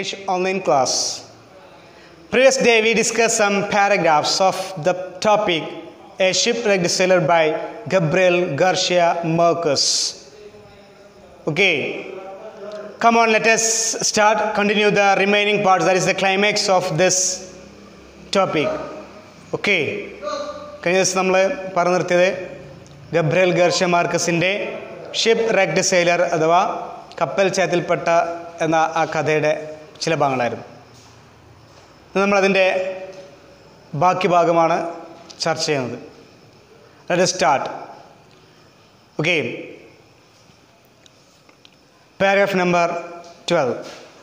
English online class. Previous day we discussed some paragraphs of the topic A Shipwrecked Sailor by Gabriel Garcia Marcus. Okay, come on, let us start, continue the remaining parts, that is the climax of this topic. Okay കഴിഞ്ഞ ദിവസം നമ്മൾ പറഞ്ഞു നിർത്തിയത് Gabriel Garcia മാർക്കസിൻ്റെ shipwrecked sailor അഥവാ കപ്പൽ ചേത്തിൽപ്പെട്ട എന്ന ആ കഥയുടെ ചില ഭാഗങ്ങളായിരുന്നു ഇന്ന് നമ്മളതിൻ്റെ ബാക്കി ഭാഗമാണ് ചർച്ച ചെയ്യുന്നത് let start okay paragraph number twelve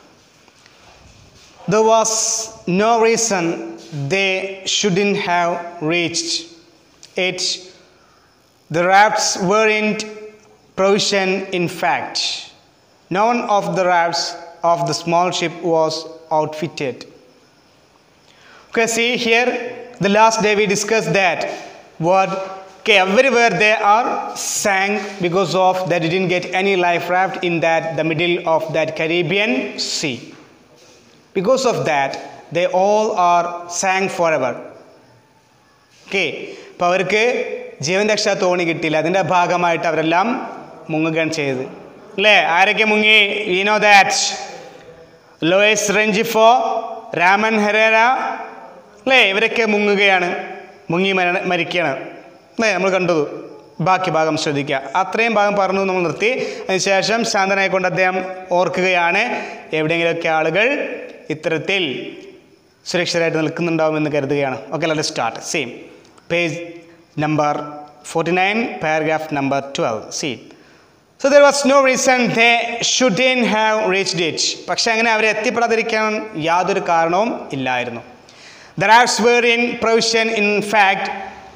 There was no reason they shouldn't have reached it. The rafts weren't provision in fact. None of the rafts of the small ship was outfitted. Okay, see here, the last day we discussed that what okay, everywhere they are sank because of they didn't get any life raft in that the middle of that Caribbean Sea. Because of that, they all are sank forever. Okay അപ്പോൾ അവർക്ക് ജീവൻ രക്ഷാ തോണി കിട്ടിയില്ല അതിൻ്റെ ഭാഗമായിട്ട് അവരെല്ലാം മുങ്ങുകയാണ് ചെയ്തത് അല്ലേ ആരൊക്കെ മുങ്ങി we know that Luis Rengifo Ramon Herrera അല്ലേ ഇവരൊക്കെ മുങ്ങുകയാണ് മുങ്ങി മരണ മരിക്കുകയാണ് അല്ലേ നമ്മൾ കണ്ടത് ബാക്കി ഭാഗം ശ്രദ്ധിക്കുക അത്രയും ഭാഗം പറഞ്ഞു നമ്മൾ നിർത്തി അതിനുശേഷം ശാന്തനായിക്കൊണ്ട് അദ്ദേഹം ഓർക്കുകയാണ് എവിടെയെങ്കിലുമൊക്കെ ആളുകൾ ഇത്തരത്തിൽ സുരക്ഷിതരായിട്ട് നിൽക്കുന്നുണ്ടാവുമെന്ന് കരുതുകയാണ് okay let start same page number forty nine paragraph number twelve see so there was no reason they shouldn't have reached it പക്ഷേ അങ്ങനെ അവരെ എത്തിപ്പെടാതിരിക്കാൻ യാതൊരു കാരണവും ഇല്ലായിരുന്നു the rafts were in provision in fact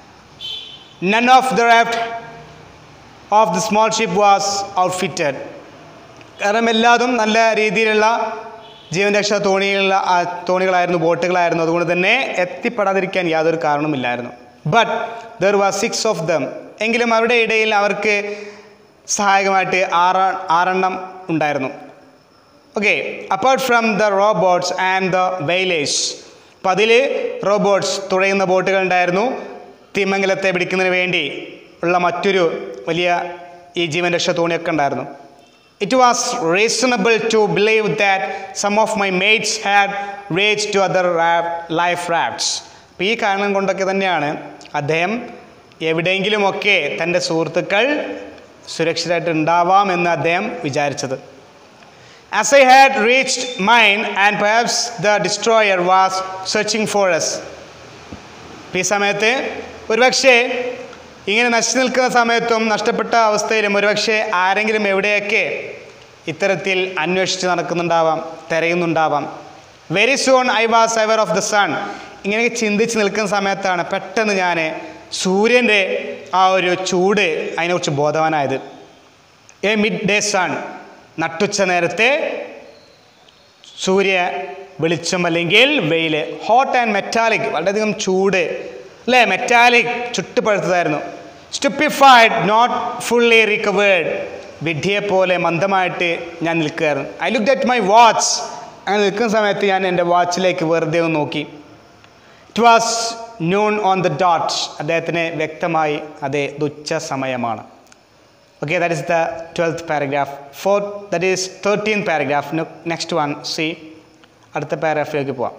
none of the raft of the small ship was outfitted കാരണം എല്ലാതും നല്ല രീതിയിലുള്ള ജീവൻ രക്ഷാ തോണികളുള്ള ആ തോണികളായിരുന്നു ബോട്ടുകളായിരുന്നു അതുകൊണ്ട് തന്നെ എത്തിപ്പെടാതിരിക്കാൻ യാതൊരു കാരണവുമില്ലായിരുന്നു but there was six of them എങ്കിലും അവരുടെ ഇടയിൽ അവർക്ക് സഹായകമായിട്ട് ആറ ആറെണ്ണം ഉണ്ടായിരുന്നു okay apart from the robots and the whalers അപ്പം അതിൽ റോബോട്ട്സ് തുഴയുന്ന ബോട്ടുകൾ ഉണ്ടായിരുന്നു തിമംഗലത്തെ പിടിക്കുന്നതിന് വേണ്ടി ഉള്ള മറ്റൊരു വലിയ ഈ ജീവൻ രക്ഷാ തോണിയൊക്കെ ഉണ്ടായിരുന്നു It was reasonable to believe that some of my mates had raged to other raft, life rafts. അപ്പോൾ ഈ കാരണം കൊണ്ടൊക്കെ തന്നെയാണ് അദ്ദേഹം എവിടെയെങ്കിലുമൊക്കെ തൻ്റെ സുഹൃത്തുക്കൾ സുരക്ഷിതരായിട്ട് ഉണ്ടാവാമെന്ന് അദ്ദേഹം വിചാരിച്ചത് as I had reached mine and perhaps the destroyer was searching for us ഈ സമയത്ത് ഒരുപക്ഷേ ഇങ്ങനെ നശിച്ചു നിൽക്കുന്ന സമയത്തും നഷ്ടപ്പെട്ട അവസ്ഥയിലും ഒരുപക്ഷെ ആരെങ്കിലും എവിടെയൊക്കെ ഇത്തരത്തിൽ അന്വേഷിച്ച് നടക്കുന്നുണ്ടാവാം തിരയുന്നുണ്ടാവാം very soon I was aware of the sun ഇങ്ങനെയൊക്കെ ചിന്തിച്ച് നിൽക്കുന്ന സമയത്താണ് പെട്ടെന്ന് ഞാൻ സൂര്യൻ്റെ ആ ഒരു ചൂട് അതിനെക്കുറിച്ച് ബോധവാനായത് എ മിഡ് ഡേ സൺ നട്ടുച്ച നേരത്തെ സൂര്യ വെളിച്ചം അല്ലെങ്കിൽ വെയിൽ ഹോട്ട് ആൻഡ് മെറ്റാലിക് വളരെയധികം ചൂട് അല്ലേ മെറ്റാലിക് ചുട്ടുപഴുത്തതായിരുന്നു സ്റ്റുപ്പിഫൈഡ് നോട്ട് ഫുള്ളി റിക്കവേർഡ് വിഡ്ഢിയെ പോലെ മന്ദമായിട്ട് ഞാൻ നിൽക്കുകയായിരുന്നു I look at my watch അങ്ങനെ നിൽക്കുന്ന സമയത്ത് ഞാൻ എൻ്റെ വാച്ചിലേക്ക് വെറുതെ ഒന്ന് നോക്കി it was noon on the dot അദ്ദേഹത്തിന് വ്യക്തമായി അതേ തുച്ഛ സമയമാണ് okay that is the twelfth paragraph for that is thirteen paragraph next one see അടുത്ത പാരഗ്രാഫിലേക്ക് പോവാം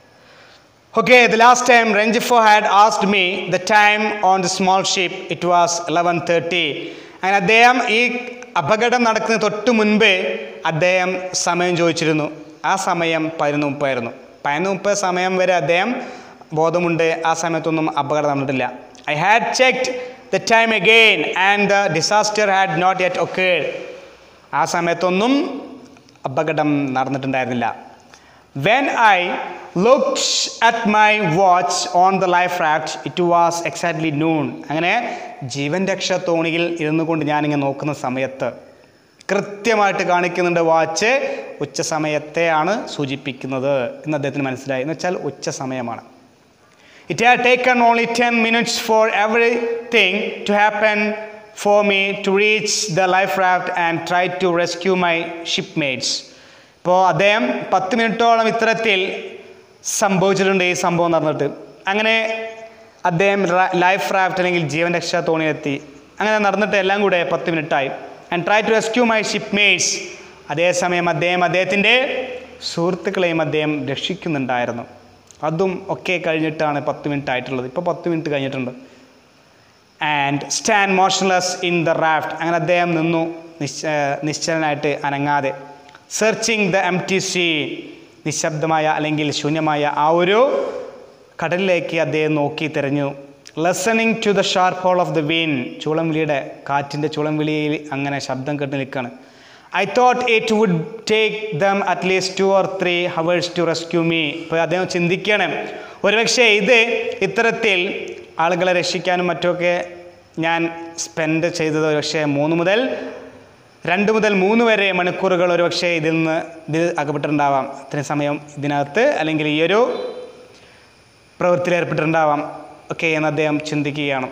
Okay, the last time Rengifo had asked me the time on the small ship, it was 11.30. അങ്ങനെ അദ്ദേഹം ഈ അപകടം നടക്കുന്ന തൊട്ട് മുൻപേ അദ്ദേഹം സമയം ചോദിച്ചിരുന്നു ആ സമയം പതിനൊന്ന് മുപ്പായിരുന്നു പതിനൊന്ന് മുപ്പത് സമയം വരെ അദ്ദേഹം ബോധമുണ്ട് ആ സമയത്തൊന്നും അപകടം നടന്നിട്ടില്ല I had checked the time again and the disaster had not yet occurred ആ സമയത്തൊന്നും അപകടം നടന്നിട്ടുണ്ടായിരുന്നില്ല when I looks at my watch on the life raft it was exactly noon അങ്ങനെ ജീവൻ രക്ഷ തോണിയിൽ ഇരുന്നു കൊണ്ട് ഞാനിങ്ങനെ നോക്കുന്ന സമയത്ത് കൃത്യമായിട്ട് കാണിക്കുന്നുണ്ട് വാച്ച് ഉച്ച സമയത്തെയാണ് സൂചിപ്പിക്കുന്നത് എന്ന് അദ്ദേഹത്തിന് മനസ്സിലായി എന്ന് വെച്ചാൽ ഉച്ച സമയമാണ് it had taken only ten minutes for everything to happen for me to reach the life raft and try to rescue my shipmates. അപ്പോൾ അദ്ദേഹം പത്ത് മിനിറ്റോളം ഇത്തരത്തിൽ സംഭവിച്ചിട്ടുണ്ട് ഈ സംഭവം നടന്നിട്ട് അങ്ങനെ അദ്ദേഹം റ- ലൈഫ് റാഫ്റ്റ് അല്ലെങ്കിൽ ജീവൻ രക്ഷാ തോണിയെത്തി അങ്ങനെ നടന്നിട്ട് എല്ലാം കൂടെ പത്ത് മിനിറ്റായി and try to rescue my shipmates അതേസമയം അദ്ദേഹം അദ്ദേഹത്തിൻ്റെ സുഹൃത്തുക്കളെയും അദ്ദേഹം രക്ഷിക്കുന്നുണ്ടായിരുന്നു അതും ഒക്കെ കഴിഞ്ഞിട്ടാണ് പത്ത് മിനിറ്റ് ആയിട്ടുള്ളത് ഇപ്പോൾ പത്ത് മിനിറ്റ് കഴിഞ്ഞിട്ടുണ്ട് and stand motionless in the raft അങ്ങനെ അദ്ദേഹം നിന്നു നിശ്ച നിശ്ചലനായിട്ട് അനങ്ങാതെ searching the empty sea നിശബ്ദമായ അല്ലെങ്കിൽ ശൂന്യമായ ആ ഒരു കടലിലേക്ക് അദ്ദേഹം നോക്കി തിരഞ്ഞു listening to the sharp howl of the wind ചൂളംവിളിയുടെ കാറ്റിൻ്റെ ചൂളംവിളിയിൽ അങ്ങനെ ശബ്ദം കേട്ട് നിൽക്കുകയാണ് I thought it would take them at least two or three hours to rescue me ഇപ്പോൾ അദ്ദേഹം ചിന്തിക്കുകയാണ് ഒരുപക്ഷെ ഇത് ഇത്തരത്തിൽ ആളുകളെ രക്ഷിക്കാനും മറ്റുമൊക്കെ ഞാൻ സ്പെൻഡ് ചെയ്തത് ഒരുപക്ഷെ മൂന്ന് മുതൽ രണ്ട് മുതൽ മൂന്ന് വരെ മണിക്കൂറുകൾ ഒരുപക്ഷെ ഇതിൽ നിന്ന് ഇതിൽ അകപ്പെട്ടിട്ടുണ്ടാവാം ഇത്രയും സമയം ഇതിനകത്ത് അല്ലെങ്കിൽ ഈ ഒരു പ്രവൃത്തിയിൽ ഏർപ്പെട്ടിട്ടുണ്ടാവാം ഒക്കെ എന്ന് അദ്ദേഹം ചിന്തിക്കുകയാണ്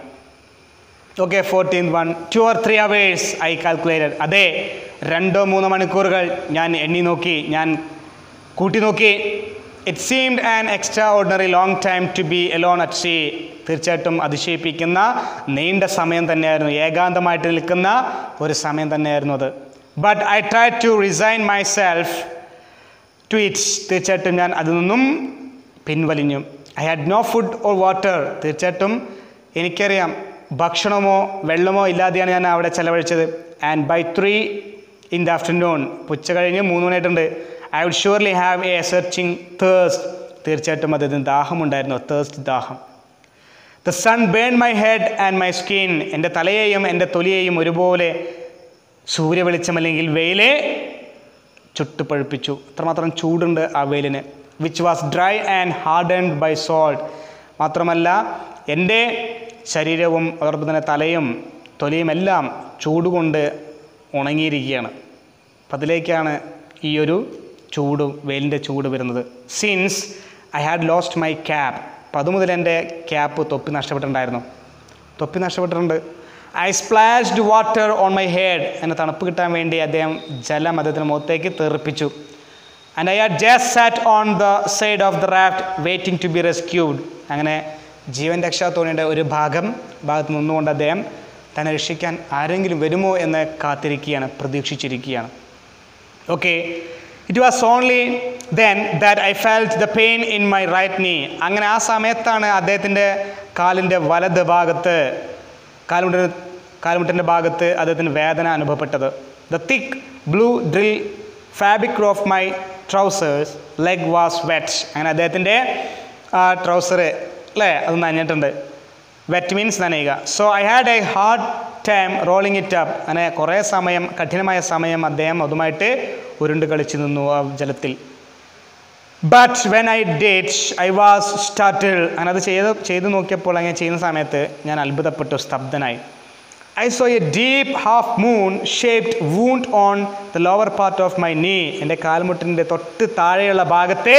okay fourteen one two or three hours I calculated അതെ രണ്ടോ മൂന്നോ മണിക്കൂറുകൾ ഞാൻ എണ്ണി നോക്കി ഞാൻ കൂട്ടി നോക്കി it seemed an extraordinary long time to be alone at sea തീർച്ചയായിട്ടും അതിശയിപ്പിക്കുന്ന നീണ്ട സമയം തന്നെയായിരുന്നു ഏകാന്തമായിട്ട് നിൽക്കുന്ന ഒരു സമയം തന്നെയായിരുന്നു അത് but I try to resign myself to its തീർച്ചയായിട്ടും ഞാൻ അതിൽ നിന്നും പിൻവലിഞ്ഞു I had no food or water തീർച്ചയായിട്ടും എനിക്കറിയാം ഭക്ഷണമോ വെള്ളമോ ഇല്ലാതെയാണ് ഞാൻ അവിടെ ചെലവഴിച്ചത് and by three in the afternoon ഉച്ച കഴിഞ്ഞ് മൂന്ന് മണിയായിട്ടുണ്ട് I would surely have a searching thirst തീർച്ചയായിട്ടും അദ്ദേഹത്തിന് ദാഹമുണ്ടായിരുന്നു തേഴ്സ്റ്റ് ദാഹം the sun burn my head and my skin എൻ്റെ തലയെയും എൻ്റെ തൊലിയെയും ഒരുപോലെ സൂര്യവെളിച്ചം അല്ലെങ്കിൽ വെയിലെ ചുട്ടുപഴുപ്പിച്ചു അത്രമാത്രം ചൂടുണ്ട് ആ വെയിലിന് which was dry and hardened by salt മാത്രമല്ല എൻ്റെ ശരീരവും അതോടൊപ്പം തന്നെ തലയും തൊലിയും എല്ലാം ചൂടുകൊണ്ട് ഉണങ്ങിയിരിക്കുകയാണ് അപ്പം അതിലേക്കാണ് ഈ ഒരു ചൂട് വെയിലിൻ്റെ ചൂട് വരുന്നത് since I had lost my cap അപ്പം അതുമുതൽ എൻ്റെ ക്യാപ്പ് തൊപ്പി നഷ്ടപ്പെട്ടിട്ടുണ്ടായിരുന്നു തൊപ്പി നഷ്ടപ്പെട്ടിട്ടുണ്ട് I splashed water on my head എന്നെ തണുപ്പ് കിട്ടാൻ വേണ്ടി അദ്ദേഹം ജലം അദ്ദേഹത്തിന് മുഖത്തേക്ക് തെറിപ്പിച്ചു and I had just sat on the side of the raft waiting to be rescued അങ്ങനെ ജീവൻ രക്ഷാ തോണിയുടെ ഒരു ഭാഗം ഭാഗത്ത് നിന്നുകൊണ്ട് അദ്ദേഹം തന്നെ രക്ഷിക്കാൻ ആരെങ്കിലും വരുമോ എന്ന് കാത്തിരിക്കുകയാണ് പ്രതീക്ഷിച്ചിരിക്കുകയാണ് okay it was only then that I felt the pain in my right knee അങ്ങനെ ആ സമയത്താണ് അദ്ദേഹത്തിൻ്റെ കാലിൻ്റെ വലത് ഭാഗത്ത് കാൽമുട്ടിന് കാൽമുട്ടിൻ്റെ ഭാഗത്ത് അദ്ദേഹത്തിന് വേദന അനുഭവപ്പെട്ടത് the thick blue drill fabric of my trousers leg was wet അങ്ങനെ അദ്ദേഹത്തിൻ്റെ ആ ട്രൗസർ അല്ലേ അത് നനഞ്ഞിട്ടുണ്ട് വെറ്റ് മീൻസ് നനയുക so I had a hard time rolling it up അങ്ങനെ കുറേ സമയം കഠിനമായ സമയം അദ്ദേഹം അതുമായിട്ട് ഉരുണ്ട് കളിച്ചു നിന്നു ആ ജലത്തിൽ but when I did I was startled അങ്ങനെ അത് ചെയ്ത് ചെയ്ത് നോക്കിയപ്പോൾ അങ്ങനെ ചെയ്യുന്ന സമയത്ത് ഞാൻ അത്ഭുതപ്പെട്ടു സ്തബ്ധനായി I saw a deep half moon shaped wound on the lower part of my knee എൻ്റെ കാൽമുട്ടിൻ്റെ തൊട്ട് താഴെയുള്ള ഭാഗത്തെ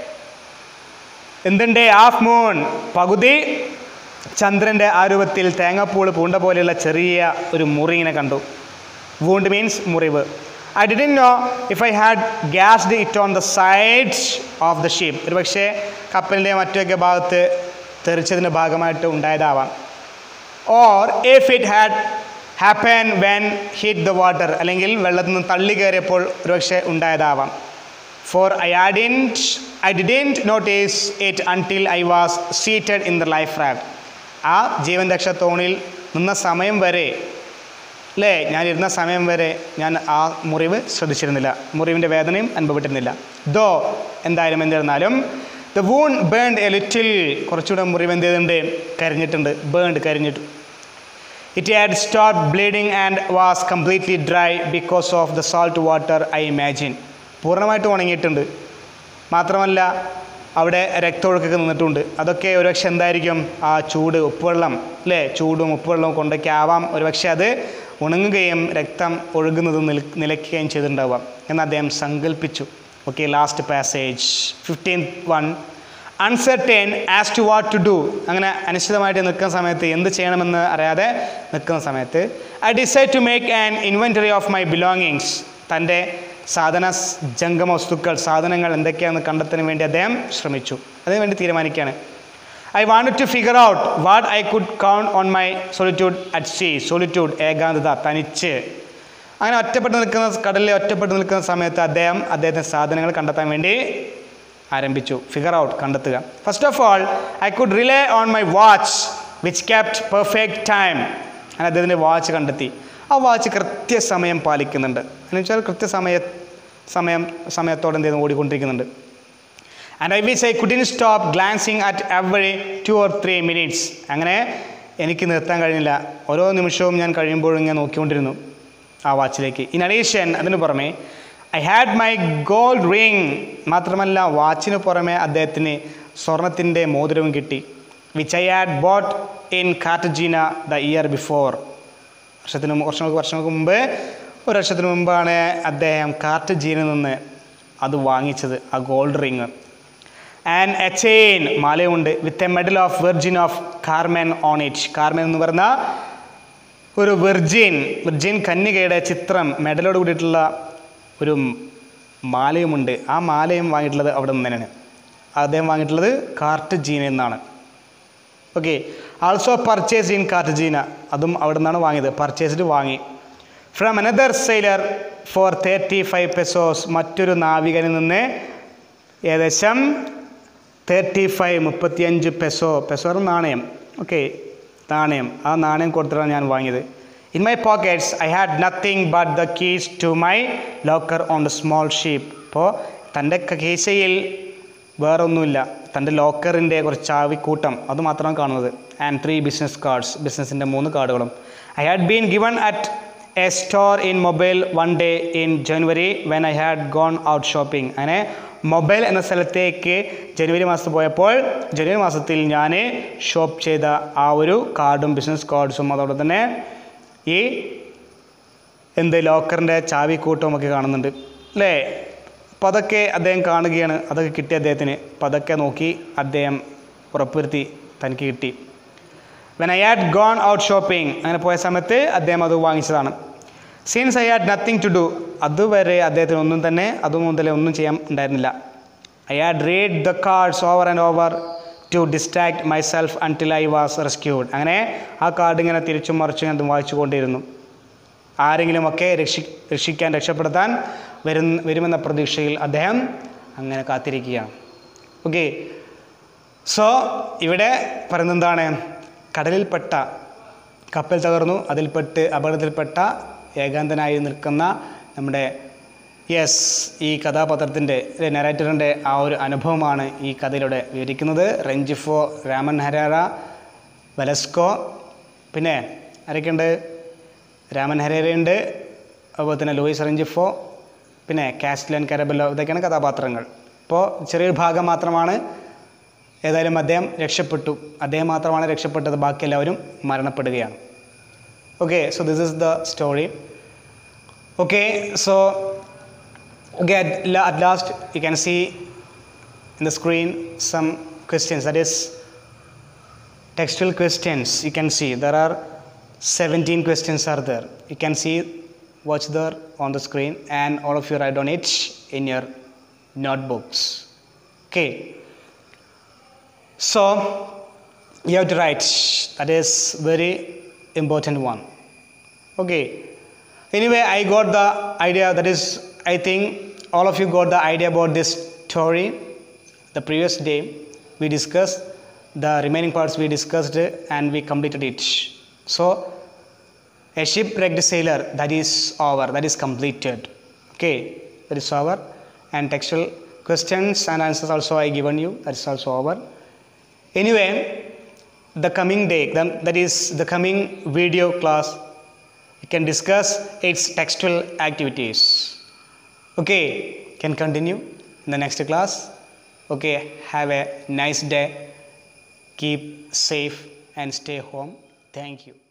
എന്തുണ്ട് ഹാഫ് മൂൺ പകുതി ചന്ദ്രൻ്റെ ആ രൂപത്തിൽ തേങ്ങാപ്പൂൾ പൂണ്ട പോലെയുള്ള ചെറിയ ഒരു മുറി ഇങ്ങനെ കണ്ടു വൂണ്ട് മീൻസ് മുറിവ് I didn't know if I had gashed it on the sides of the ship ഒരു പക്ഷേ കപ്പലിൻ്റെ മറ്റൊക്കെ ഭാഗത്ത് തെറിച്ചതിൻ്റെ ഭാഗമായിട്ട് ഉണ്ടായതാവാം or if it had happen when hit the water അല്ലെങ്കിൽ വെള്ളത്തിൽ നിന്ന് തള്ളി കയറിയപ്പോൾ ഒരുപക്ഷെ ഉണ്ടായതാവാം for I hadn't I didn't notice it until I was seated in the life raft ആ ജീവൻ രക്ഷ തോണിയിൽ നിന്ന സമയം വരെ അല്ലേ ഞാൻ ഇരുന്ന സമയം വരെ ഞാൻ ആ മുറിവ് ശ്രദ്ധിച്ചിരുന്നില്ല മുറിവിൻ്റെ വേദനയും അനുഭവപ്പെട്ടിരുന്നില്ല ദോ എന്തായാലും എന്നിരുന്നാലും the wound burned a little കുറച്ചുകൂടെ മുറിവ് എന്ത് ചെയ്തിട്ടുണ്ട് കരിഞ്ഞിട്ടുണ്ട് ബേൺഡ് കരിഞ്ഞിട്ടു it had stop bleeding and was completely dry because of the salt water I imagine പൂർണ്ണമായിട്ട് ഉണങ്ങിയിട്ടുണ്ട് മാത്രമല്ല അവിടെ രക്തമൊഴുക്കൊക്കെ നിന്നിട്ടുണ്ട് അതൊക്കെ ഒരുപക്ഷെ എന്തായിരിക്കും ആ ചൂട് ഉപ്പുവെള്ളം അല്ലേ ചൂടും ഉപ്പുവെള്ളവും കൊണ്ടൊക്കെ ആവാം ഒരുപക്ഷെ അത് ഉണങ്ങുകയും രക്തം ഒഴുകുന്നത് നിൽ നിലയ്ക്കുകയും ചെയ്തിട്ടുണ്ടാവാം എന്ന് അദ്ദേഹം സങ്കല്പിച്ചു okay last passage fifteen one uncertain as to what to do അങ്ങനെ അനിശ്ചിതമായിട്ട് നിൽക്കുന്ന സമയത്ത് എന്ത് ചെയ്യണമെന്ന് അറിയാതെ നിൽക്കുന്ന സമയത്ത് I decide to make an inventory of my belongings തൻ്റെ സാധന സ് ജംഗമ വസ്തുക്കൾ സാധനങ്ങൾ എന്തൊക്കെയാണെന്ന് കണ്ടെത്താൻ വേണ്ടി അദ്ദേഹം ശ്രമിച്ചു അതിനുവേണ്ടി തീരുമാനിക്കുകയാണ് I want to figure out what I could count on my solitude at sea solitude ഏകാന്തത തനിച്ച് അങ്ങനെ ഒറ്റപ്പെട്ട് നിൽക്കുന്ന കടലിൽ ഒറ്റപ്പെട്ട് നിൽക്കുന്ന സമയത്ത് അദ്ദേഹം അദ്ദേഹത്തിൻ്റെ സാധനങ്ങൾ കണ്ടെത്താൻ വേണ്ടി ആരംഭിച്ചു ഫിഗർ ഔട്ട് കണ്ടെത്തുക first of all I could rely on my watch which kept perfect time അങ്ങനെ അദ്ദേഹത്തിൻ്റെ വാച്ച് കണ്ടെത്തി ആ വാച്ച് കൃത്യസമയം പാലിക്കുന്നുണ്ട് എന്ന് വെച്ചാൽ കൃത്യസമയ സമയം സമയത്തോടെ എന്ത് ചെയ്യുന്നു ഓടിക്കൊണ്ടിരിക്കുന്നുണ്ട് and I which I couldn't stop glancing at every two or three minutes അങ്ങനെ എനിക്ക് നിർത്താൻ കഴിഞ്ഞില്ല ഓരോ നിമിഷവും ഞാൻ കഴിയുമ്പോഴും ഇങ്ങനെ നോക്കിക്കൊണ്ടിരുന്നു ആ വാച്ചിലേക്ക് ഇൻ അഡീഷൻ അതിന് പുറമെ I had my gold ring മാത്രമല്ല വാച്ചിന് പുറമെ അദ്ദേഹത്തിന് സ്വർണത്തിൻ്റെ മോതിരവും കിട്ടി which I had bought in Cartagena the year before വർഷത്തിന് മുമ്പ് വർഷങ്ങൾക്ക് വർഷങ്ങൾക്ക് മുമ്പ് ഒരു വർഷത്തിന് മുമ്പാണ് അദ്ദേഹം കാർട്ടജീനിൽ നിന്ന് അത് വാങ്ങിച്ചത് ആ gold ring and a chain മാലയുണ്ട് with a medal of Virgin of Carmen on it Carmen എന്ന് പറയുന്ന ഒരു വെർജിൻ വെർജിൻ കന്യകയുടെ ചിത്രം മെഡലോട് കൂടിയിട്ടുള്ള ഒരു മാലയുമുണ്ട് ആ മാലയും വാങ്ങിയിട്ടുള്ളത് അവിടെ നിന്ന് തന്നെയാണ് അദ്ദേഹം വാങ്ങിയിട്ടുള്ളത് കാർട്ടജീന എന്നാണ് okay also purchase in Cartagena അതും അവിടെ നിന്നാണ് വാങ്ങിയത് പർച്ചേസ്ഡ് വാങ്ങി from another sailor for thirty five pesos മറ്റൊരു നാവികനിൽ നിന്ന് ഏകദേശം തേർട്ടി ഫൈവ് മുപ്പത്തിയഞ്ച് പെസോ പെസോ നാണയം ഓക്കെ നാണയം ആ നാണയം കൊടുത്തിട്ടാണ് ഞാൻ വാങ്ങിയത് in my pockets I had nothing but the keys to my locker on the small ship അപ്പോൾ തൻ്റെ കീശയിൽ വേറൊന്നുമില്ല തൻ്റെ ലോക്കറിൻ്റെ കുറച്ച് ചാവിക്കൂട്ടം അത് മാത്രമാണ് കാണുന്നത് ആൻഡ് ത്രീ ബിസിനസ് കാർഡ്സ് ബിസിനസ്സിൻ്റെ മൂന്ന് കാർഡുകളും I had been given at a store in Mobile one day in January when I had gone out shopping അങ്ങനെ മൊബൈൽ എന്ന സ്ഥലത്തേക്ക് ജനുവരി മാസത്തിൽ പോയപ്പോൾ ജനുവരി മാസത്തിൽ ഞാൻ ഷോപ്പ് ചെയ്ത ആ ഒരു കാർഡും ബിസിനസ് കാർഡ്സും അതോടെ തന്നെ ഈ എന്ത് ലോക്കറിൻ്റെ ചാവിക്കൂട്ടവും ഒക്കെ കാണുന്നുണ്ട് അല്ലേ അപ്പോൾ അതൊക്കെ അദ്ദേഹം കാണുകയാണ് അതൊക്കെ കിട്ടി അദ്ദേഹത്തിന് അപ്പോൾ അതൊക്കെ നോക്കി അദ്ദേഹം ഉറപ്പുവരുത്തി തനിക്ക് കിട്ടി when I had gone out shopping അങ്ങനെ പോയ സമയത്ത് അദ്ദേഹം അത് വാങ്ങിച്ചതാണ് seems I had nothing to do അതുവരെ അദ്ദേഹത്തിന് ഒന്നും തന്നെ അതു മുതൽ ഒന്നും ചെയ്യാൻ ഉണ്ടായിരുന്നില്ല I had read the cards over and over to distract myself until I was rescued അങ്ങനെ ആ കാർഡ് ഇങ്ങനെ തിരിച്ചും മറിച്ചും ഞാൻ വായിച്ചു കൊണ്ടിരുന്നു ആരെങ്കിലുമൊക്കെ രക്ഷി രക്ഷിക്കാൻ രക്ഷപ്പെടുത്താൻ വരുന്ന വരുമെന്ന പ്രതീക്ഷയിൽ അദ്ദേഹം അങ്ങനെ കാത്തിരിക്കുകയാണ് ഓക്കെ സോ ഇവിടെ പറയുന്നത് എന്താണ് കടലിൽപ്പെട്ട കപ്പൽ തകർന്നു അതിൽപ്പെട്ട് അപകടത്തിൽപ്പെട്ട ഏകാന്തനായി നിൽക്കുന്ന നമ്മുടെ യെസ് ഈ കഥാപാത്രത്തിൻ്റെ നെറേറ്ററിൻ്റെ ആ ഒരു അനുഭവമാണ് ഈ കഥയിലൂടെ വിവരിക്കുന്നത് റെഞ്ചിഫോ രാമൻ ഹരാര വെലസ്കോ പിന്നെ ആരൊക്കെയുണ്ട് രാമൻ ഹരേരയുണ്ട് അതുപോലെ തന്നെ ലൂയിസ് റെഞ്ചിഫോ പിന്നെ കാസ്റ്റ്ലൻ കരബല്ലോ ഇതൊക്കെയാണ് കഥാപാത്രങ്ങൾ ഇപ്പോൾ ചെറിയൊരു ഭാഗം മാത്രമാണ് ഏതായാലും അദ്ദേഹം രക്ഷപ്പെട്ടു അദ്ദേഹം മാത്രമാണ് രക്ഷപ്പെട്ടത് ബാക്കി എല്ലാവരും മരണപ്പെടുകയാണ് okay so this is the story okay so okay at, la- at last you can see in the screen some questions that is textual questions you can see there are 17 questions are there you can see watch there on the screen and all of you write on it in your notebooks okay so you have to write that is very important one okay anyway i got the idea that is i think all of you got the idea about this story the previous day we discussed the remaining parts we discussed and we completed it so a shipwrecked sailor that is over that is completed okay that is over and textual questions and answers also i given you that is also over anyway the coming day then that is the coming video class we can discuss its textual activities okay can continue in the next class okay have a nice day keep safe and stay home thank you